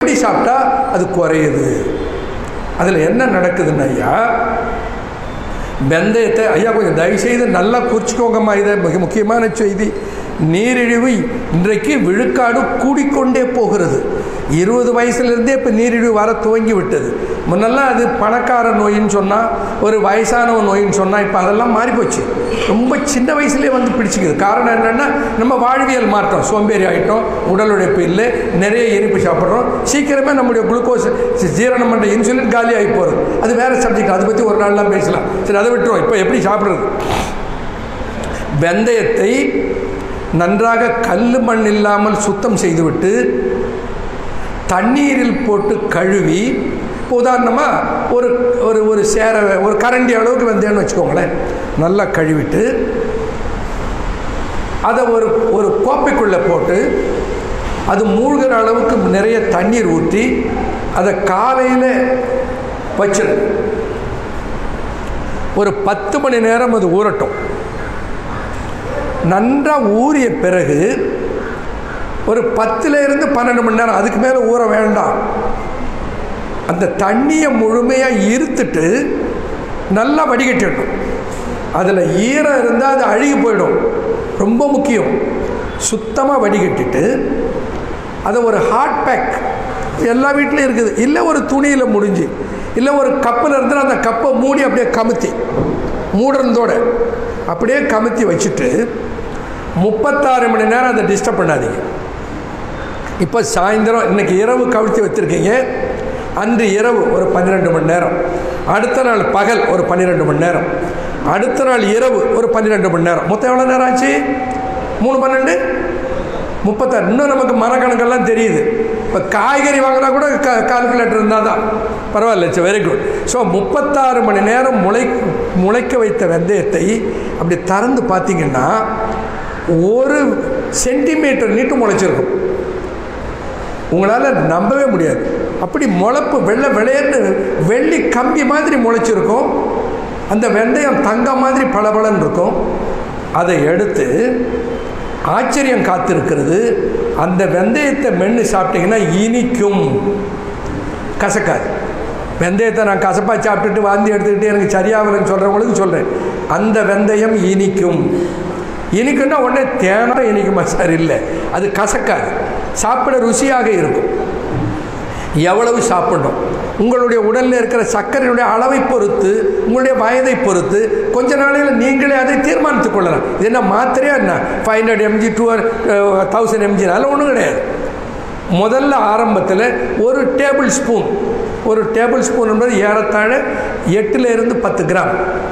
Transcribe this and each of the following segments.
இப்படி சாப்பிட்டா அது குறையுது அதில் என்ன நடக்குதுன்னு ஐயா வெந்தயத்தை ஐயா கொஞ்சம் தயவுசெய்து நல்லா குறிச்சிக்கோங்கம்மா இதை மிக முக்கியமான செய்தி நீரிழிவு இன்றைக்கு விழுக்காடு கூடிக்கொண்டே போகிறது இருபது வயசுலேருந்தே இப்போ நீரிழிவு வர துவங்கி விட்டது முன்னெல்லாம் அது பணக்கார நோயின்னு சொன்னால் ஒரு வயசானவ நோயின்னு சொன்னால் இப்போ அதெல்லாம் மாறிப்போச்சு ரொம்ப சின்ன வயசுலேயே வந்து பிடிச்சிக்குது காரணம் என்னென்னா நம்ம வாழ்வியல் மாற்றம் சோம்பேறி ஆகிட்டோம் உடல் உழைப்பு இல்லை நிறைய இனிப்பு சாப்பிட்றோம் சீக்கிரமே நம்முடைய குளுக்கோஸ் ஜீரணம் பண்ணுற இன்சுலின் காலி ஆகி போகிறது அது வேறு சப்ஜெக்ட் அதை பற்றி ஒரு நாள்லாம் பேசலாம் சரி அதை விட்டுருவோம் இப்போ எப்படி சாப்பிட்றது வெந்தயத்தை நன்றாக கல் மண் இல்லாமல் சுத்தம் செய்துவிட்டு தண்ணீரில் போட்டு கழுவி உதாரணமாக ஒரு ஒரு ஒரு சேர ஒரு கரண்டி அளவுக்கு வெந்தயம்னு வச்சுக்கோங்களேன் நல்லா கழுவிட்டு அதை ஒரு ஒரு கோப்பைக்குள்ளே போட்டு அது மூழ்கிற அளவுக்கு நிறைய தண்ணீர் ஊற்றி அதை காலையில் வச்சிரு ஒரு பத்து மணி நேரம் அது ஊறட்டும் நன்றாக ஊறிய பிறகு ஒரு பத்துலேருந்து பன்னெண்டு மணி நேரம் அதுக்கு மேலே ஊற வேண்டாம் அந்த தண்ணியை முழுமையாக இருத்துட்டு நல்லா வடிகட்டிடணும் அதில் ஈரம் இருந்தால் அது அழுகி போயிடும் ரொம்ப முக்கியம் சுத்தமாக வடிகட்டிட்டு அதை ஒரு ஹாட் பேக் எல்லா வீட்லேயும் இருக்குது இல்லை ஒரு துணியில் முடிஞ்சு இல்லை ஒரு கப்பில் இருந்தால் அந்த கப்பை மூடி அப்படியே கமுத்தி மூடுறதோட அப்படியே கமுத்தி வச்சுட்டு முப்பத்தாறு மணி நேரம் அதை டிஸ்டர்ப் பண்ணாதீங்க இப்போ சாயந்தரம் இன்னைக்கு இரவு கவிழ்த்தி வச்சுருக்கீங்க அன்று இரவு ஒரு பன்னிரெண்டு மணி நேரம் அடுத்த நாள் பகல் ஒரு பன்னிரெண்டு மணி நேரம் அடுத்த நாள் இரவு ஒரு பன்னிரெண்டு மணி நேரம் மொத்தம் எவ்வளோ நேரம் ஆச்சு மூணு பன்னெண்டு முப்பத்தாறு இன்னும் நமக்கு மரக்கணக்கெல்லாம் தெரியுது இப்போ காய்கறி வாங்கினா கூட க கால்குலேட்டர் இருந்தால் தான் பரவாயில்ல இட்ஸ் வெரி குட் ஸோ முப்பத்தாறு மணி நேரம் முளை முளைக்க வைத்த வெந்தயத்தை அப்படி திறந்து பார்த்தீங்கன்னா ஒரு சென்டிமீட்டர் நீட்டு முளைச்சிருக்கும் உங்களால் நம்பவே முடியாது அப்படி முளைப்பு வெள்ளை விளையன்னு வெள்ளி கம்பி மாதிரி முளைச்சிருக்கும் அந்த வெந்தயம் தங்கம் மாதிரி பளபளன்னு இருக்கும் அதை எடுத்து ஆச்சரியம் காத்திருக்கிறது அந்த வெந்தயத்தை மென்று சாப்பிட்டீங்கன்னா இனிக்கும் கசக்காது வெந்தயத்தை நான் கசப்பாக சாப்பிட்டுட்டு வாந்தி எடுத்துக்கிட்டு எனக்கு சரியாகலன்னு சொல்கிறவங்களுக்கு சொல்கிறேன் அந்த வெந்தயம் இனிக்கும் இனிக்குன்னா உடனே தேனா இனிக்குமா சார் இல்லை அது கசக்காது சாப்பிட ருசியாக இருக்கும் எவ்வளவு சாப்பிடணும் உங்களுடைய உடலில் இருக்கிற சர்க்கரையுடைய அளவை பொறுத்து உங்களுடைய வயதை பொறுத்து கொஞ்ச நாளையில் நீங்களே அதை தீர்மானித்துக் கொள்ளலாம் இது என்ன மாத்திரையா என்ன five hundred mg two thousand mg அதெல்லாம் ஒன்றும் கிடையாது முதல்ல ஆரம்பத்தில் ஒரு டேபிள் ஸ்பூன் ஒரு டேபிள் ஸ்பூன் என்பது ஏறத்தாழ எட்டுலேருந்து பத்து கிராம்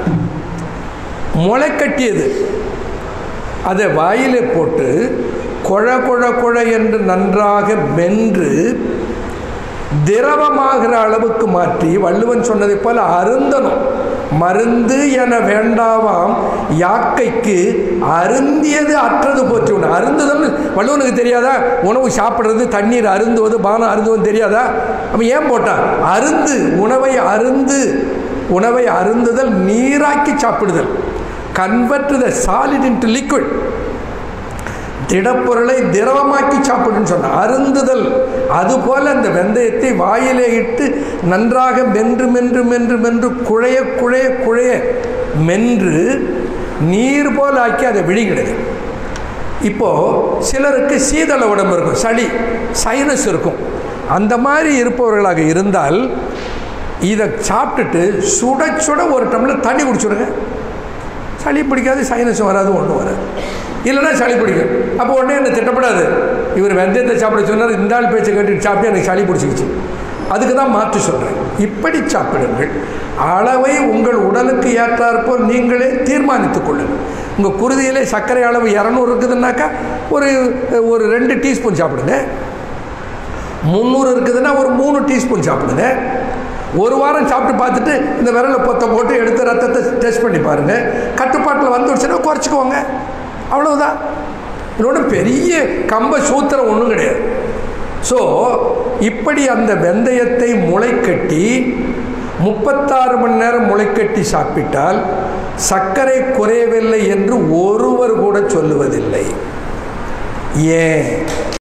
முளை கட்டியது அதை வாயிலே போட்டு கொழ கொழ கொழ என்று நன்றாக மென்று திரவமாகிற அளவுக்கு மாற்றி வள்ளுவன் சொன்னதைப் போல அருந்தணும் மருந்து என வேண்டாவாம் யாக்கைக்கு அருந்தியது அற்றது போற்றி உணவு அருந்துதல் வள்ளுவனுக்கு தெரியாதா உணவு சாப்பிட்றது தண்ணீர் அருந்துவது பானம் அருந்துவது தெரியாதா அவன் ஏன் போட்டான் அருந்து உணவை அருந்து உணவை அருந்துதல் நீராக்கி சாப்பிடுதல் convert the solid into liquid திடப்பொருளை திரவமாக்கி சாப்பிடுன்னு சொன்னான் அருந்துதல் அதுபோல் அந்த வெந்தயத்தை வாயிலே இட்டு நன்றாக மென்று மென்று மென்று மென்று குழைய குழைய குழைய மென்று நீர் போல் ஆக்கி அதை விழுங்கிடுது இப்போது சிலருக்கு சீதள உடம்பு இருக்கும் சளி சைனஸ் இருக்கும் அந்த மாதிரி இருப்பவர்களாக இருந்தால் இதை சாப்பிட்டுட்டு சுட சுட ஒரு டம்ளர் தண்ணி குடிச்சுடுங்க சளி பிடிக்காது சைனஸும் வராது ஒன்றும் வராது இல்லைன்னா சளி பிடிக்கும் அப்போ உடனே என்ன திட்டப்படாது இவர் வெந்தயத்தை சாப்பிட சொன்னார் இந்த ஆள் பேச்சை கேட்டு சாப்பிட்டு எனக்கு சளி பிடிச்சிக்கிச்சு அதுக்கு தான் மாற்றி சொல்கிறேன் இப்படி சாப்பிடுங்கள் அளவை உங்கள் உடலுக்கு ஏற்றாற்போல் நீங்களே தீர்மானித்துக் கொள்ளுங்கள் உங்கள் குருதியிலே சர்க்கரை அளவு இரநூறு இருக்குதுன்னாக்கா ஒரு ஒரு ரெண்டு டீஸ்பூன் சாப்பிடுங்க முந்நூறு இருக்குதுன்னா ஒரு மூணு டீஸ்பூன் சாப்பிடுங்க ஒரு வாரம் சாப்பிட்டு பார்த்துட்டு இந்த விரலை பொத்த போட்டு எடுத்து ரத்தத்தை டெஸ்ட் பண்ணி பாருங்கள் கட்டுப்பாட்டில் வந்துடுச்சுன்னா குறைச்சிக்கோங்க அவ்வளவுதான் இதோட பெரிய கம்ப சூத்திரம் ஒன்றும் கிடையாது ஸோ இப்படி அந்த வெந்தயத்தை முளைக்கட்டி முப்பத்தாறு மணி நேரம் முளைக்கட்டி சாப்பிட்டால் சர்க்கரை குறையவில்லை என்று ஒருவர் கூட சொல்லுவதில்லை ஏன்